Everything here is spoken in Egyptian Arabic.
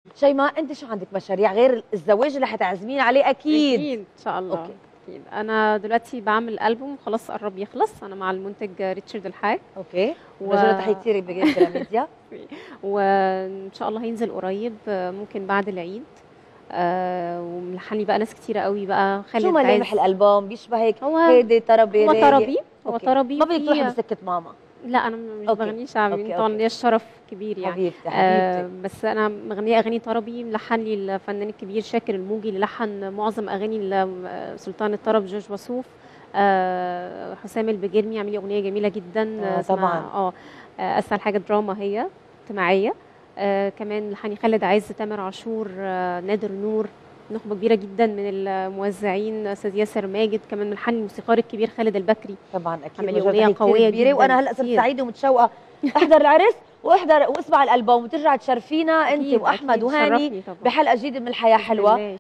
شيماء انت شو عندك مشاريع غير الزواج اللي حتعزمين عليه اكيد اكيد ان شاء الله أوكي. اكيد انا دلوقتي بعمل البوم خلاص قرب يخلص انا مع المنتج ريتشارد الحاج اوكي و- رجل تحيتيري بجراميديا وان شاء الله هينزل قريب آه، ممكن بعد العيد آه وملحن لي بقى ناس كتيره قوي بقى خالد شو ملامح عز. الالبوم بيشبه هيك هو هيدي طربي هو رايق؟ طربي هو أوكي. طربي ما بدك في- تروحي بسكه ماما لا انا مش أوكي. بغني شعبي أوكي، طبعا أوكي. ليا الشرف كبير يعني حبيبتي آه حبيبتي بس انا مغنيه اغاني طربي ملحن لي الفنان الكبير شاكر الموجي اللي لحن معظم اغاني ل- سلطان الطرب جورج وسوف آه حسام البجرمي عامل لي اغنيه جميله جدا آه، اسمها- طبعاً. اه آه، اسهل حاجه دراما هي اجتماعيه آه كمان لحني خالد عز تامر عاشور آه نادر نور نخبه كبيره جدا من الموزعين استاذ ياسر ماجد كمان ملحن لي الموسيقار الكبير خالد البكري طبعا اكيد عملي رجل أغنية تحية كتير قوية كبيرة، جداً وانا هلا صرت كتير. سعيده ومتشوقه احضر العرس واحضر واسمع الالبوم وترجع تشرفينا انت أكيد، واحمد أكيد، وهاني شرفني طبعاً. بحلقه جديده من الحياه بإذن حلوه الله.